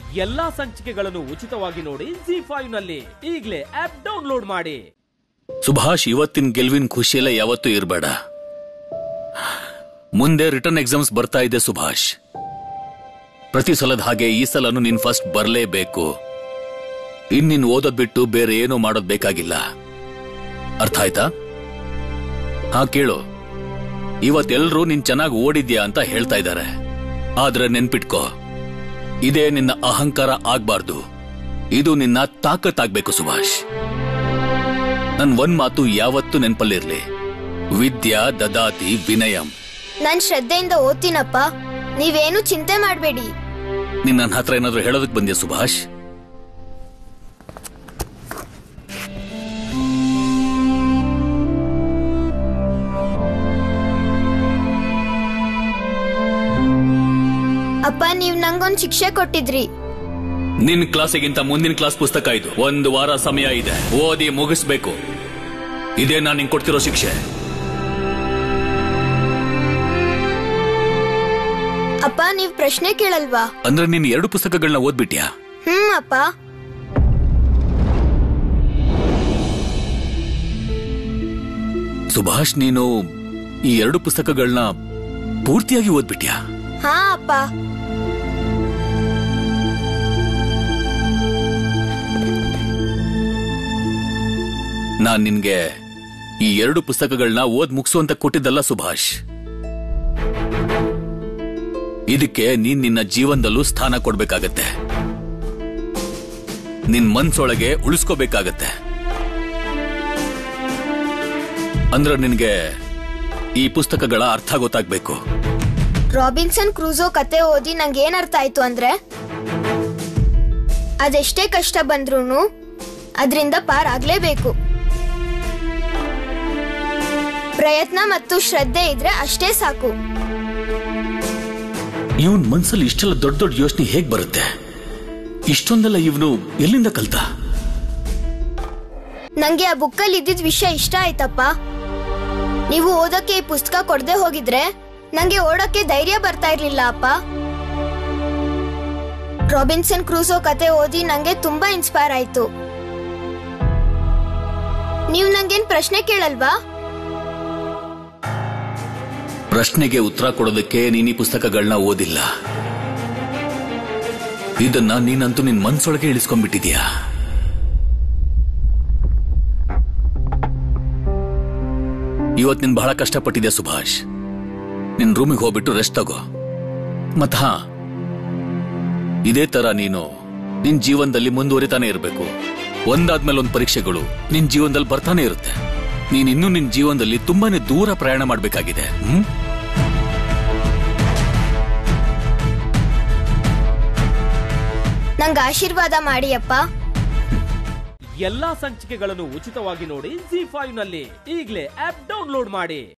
ಎಲ್ಲಾ ಸಂಚಿಕೆಗಳನ್ನು ಉಚಿತವಾಗಿ ನೋಡಿ ಜಿ ಫೈವ್ ನಲ್ಲಿ ಈಗಲೇ ಆಪ್ ಡೌನ್ಲೋಡ್ ಮಾಡಿ ಸುಭಾಷ್ ಇವತ್ತಿನ ಗೆಲುವಿನ ಖುಷಿಯಲ್ಲ ಯಾವತ್ತೂ ಇರಬೇಡ ಮುಂದೆ ರಿಟರ್ನ್ ಎಕ್ಸಾಮ್ಸ್ ಬರ್ತಾ ಇದೆ ಸುಭಾಷ್ ಪ್ರತಿ ಸಲದ ಹಾಗೆ ಈ ಸಲನು ನೀನ್ ಫಸ್ಟ್ ಬರಲೇಬೇಕು ಇನ್ ನೀನ್ ಓದೋದ್ ಬಿಟ್ಟು ಬೇರೆ ಏನೂ ಮಾಡೋದ್ ಬೇಕಾಗಿಲ್ಲ ಅರ್ಥ ಆಯ್ತಾ ಹಾ ಕೇಳು ಇವತ್ತೆಲ್ರೂ ನೀನ್ ಚೆನ್ನಾಗಿ ಓಡಿದ್ಯಾ ಅಂತ ಹೇಳ್ತಾ ಇದ್ದಾರೆ ಆದ್ರೆ ನೆನ್ಪಿಟ್ಕೋ ಇದೇ ನಿನ್ನ ಅಹಂಕಾರ ಆಗ್ಬಾರ್ದು ಇದು ನಿನ್ನ ತಾಕತ್ತಾಗ್ಬೇಕು ಸುಭಾಷ್ ನನ್ ಒಂದ್ ಮಾತು ಯಾವತ್ತೂ ನೆನ್ಪಲ್ಲಿರ್ಲಿ ವಿದ್ಯಾ ದದಾತಿ ವಿನಯಂ ನಾನ್ ಶ್ರದ್ಧೆಯಿಂದ ಓದ್ತೀನಪ್ಪ ನೀವೇನು ಚಿಂತೆ ಮಾಡ್ಬೇಡಿ ನೀನ್ ನನ್ನ ಹತ್ರ ಏನಾದ್ರೂ ಹೇಳೋದಕ್ ಬಂದ್ಯಾ ಸುಭಾಷ್ ಅಪ್ಪ ನೀವ್ ನಂಗೊಂದ್ ಶಿಕ್ಷೆ ಕೊಟ್ಟಿದ್ರಿ ನಿನ್ ಕ್ಲಾಸಿಗಿಂತ ಮುಂದಿನ ಕ್ಲಾಸ್ ಪುಸ್ತಕ ಇದು ಒಂದು ವಾರ ಸಮಯ ಇದೆ ಓದಿ ಮುಗಿಸ್ಬೇಕು ಇದೇ ನಾನ್ ನಿಂಗೆ ಕೊಡ್ತಿರೋ ಶಿಕ್ಷೆ ಅಪ್ಪ ನೀವ್ ಪ್ರಶ್ನೆ ಕೇಳಲ್ವಾ ಅಂದ್ರೆ ನೀನ್ ಎರಡು ಪುಸ್ತಕಗಳನ್ನ ಓದ್ಬಿಟ್ಯಾ ಹ್ಮ್ ಅಪ್ಪ ಸುಭಾಷ್ ನೀನು ಈ ಎರಡು ಪುಸ್ತಕಗಳನ್ನ ಪೂರ್ತಿಯಾಗಿ ಓದ್ಬಿಟ್ಯಾ ಹಾ ಅಪ್ಪ ನಾನ್ ನಿನ್ಗೆ ಈ ಎರಡು ಪುಸ್ತಕಗಳನ್ನ ಓದ್ ಮುಗಿಸು ಅಂತ ಕೊಟ್ಟಿದ್ದಲ್ಲ ಸುಭಾಷ್ ಇದಕ್ಕೆ ನೀನ್ ನಿನ್ನ ಜೀವನದಲ್ಲೂ ಸ್ಥಾನ ಕೊಡ್ಬೇಕಾಗತ್ತೆ ನಿನ್ ಮನ್ಸೊಳಗೆ ಉಳಿಸ್ಕೋಬೇಕಾಗತ್ತೆ ಅಂದ್ರೆ ನಿನ್ಗೆ ಈ ಪುಸ್ತಕಗಳ ಅರ್ಥ ಗೊತ್ತಾಗ್ಬೇಕು ರಾಬಿನ್ಸನ್ ಕ್ರೂಸೋ ಕತೆ ಓದಿ ನಂಗೆ ಏನ್ ಅರ್ಥ ಆಯ್ತು ಅಂದ್ರೆ ಅದೆಷ್ಟೇ ಕಷ್ಟ ಬಂದ್ರೂನು ಅದರಿಂದ ಪಾರ್ ಆಗ್ಲೇಬೇಕು ಪ್ರಯತ್ನ ಮತ್ತು ಶ್ರದ್ಧೆ ಇದ್ರೆ ಅಷ್ಟೇ ಸಾಕು ಇವನ್ ಮನ್ಸಲ್ಲಿ ಇಷ್ಟೆಲ್ಲ ದೊಡ್ಡ ದೊಡ್ಡ ಯೋಚನೆ ಹೇಗ್ ಬರುತ್ತೆ ಇಷ್ಟೊಂದೆಲ್ಲ ಇವನು ಎಲ್ಲಿಂದ ಕಲ್ತ ನಂಗೆ ಆ ಬುಕ್ಕಲ್ಲಿ ಇದ್ದಿದ್ ವಿಷಯ ಇಷ್ಟ ಆಯ್ತಪ್ಪ ನೀವು ಓದಕ್ಕೆ ಈ ಪುಸ್ತಕ ಕೊಡದೆ ಹೋಗಿದ್ರೆ ನಂಗೆ ಓಡಕ್ಕೆ ಧೈರ್ಯ ಬರ್ತಾ ಇರ್ಲಿಲ್ಲ ಅಪ್ಪ ರಾಬಿನ್ಸನ್ ಕ್ರೂಸೋ ಕತೆ ಓದಿ ನಂಗೆ ತುಂಬಾ ಇನ್ಸ್ಪೈರ್ ಆಯ್ತು ನೀವ್ ನಂಗೇನ್ ಪ್ರಶ್ನೆ ಕೇಳಲ್ವಾ ಪ್ರಶ್ನೆಗೆ ಉತ್ತರ ಕೊಡೋದಕ್ಕೆ ನೀನ್ ಈ ಪುಸ್ತಕಗಳನ್ನ ಓದಿಲ್ಲ ಇದನ್ನ ನೀನಂತೂ ನಿನ್ ಮನ್ಸೊಳಗೆ ಇಳಿಸ್ಕೊಂಡ್ಬಿಟ್ಟಿದ್ಯಾ ಇವತ್ ನೀನ್ ಬಹಳ ಕಷ್ಟಪಟ್ಟಿದ್ಯಾ ಸುಭಾಷ್ ನಿನ್ ರೂಮಿಗೆ ಹೋಗ್ಬಿಟ್ಟು ರೆಸ್ಟ್ ತಗೋ ಮತ್ ಹಾ ಇದೇ ತರ ನೀನು ನಿನ್ ಜೀವನದಲ್ಲಿ ಮುಂದುವರಿತಾನೆ ಇರಬೇಕು ಒಂದಾದ್ಮೇಲೆ ಒಂದ್ ಪರೀಕ್ಷೆಗಳು ನಿನ್ ಜೀವನದಲ್ಲಿ ಬರ್ತಾನೆ ಇರುತ್ತೆ ನೀನ್ ಇನ್ನೂ ನಿನ್ ಜೀವನದಲ್ಲಿ ತುಂಬಾನೇ ದೂರ ಪ್ರಯಾಣ ಮಾಡ್ಬೇಕಾಗಿದೆ ಹ್ಮ್ ನಂಗೆ ಆಶೀರ್ವಾದ ಮಾಡಿ ಅಪ್ಪ ಎಲ್ಲಾ ಸಂಚಿಕೆಗಳನ್ನು ಉಚಿತವಾಗಿ ನೋಡಿ ಜಿ ಫೈವ್ ನಲ್ಲಿ ಈಗಲೇ ಆಪ್ ಡೌನ್ಲೋಡ್ ಮಾಡಿ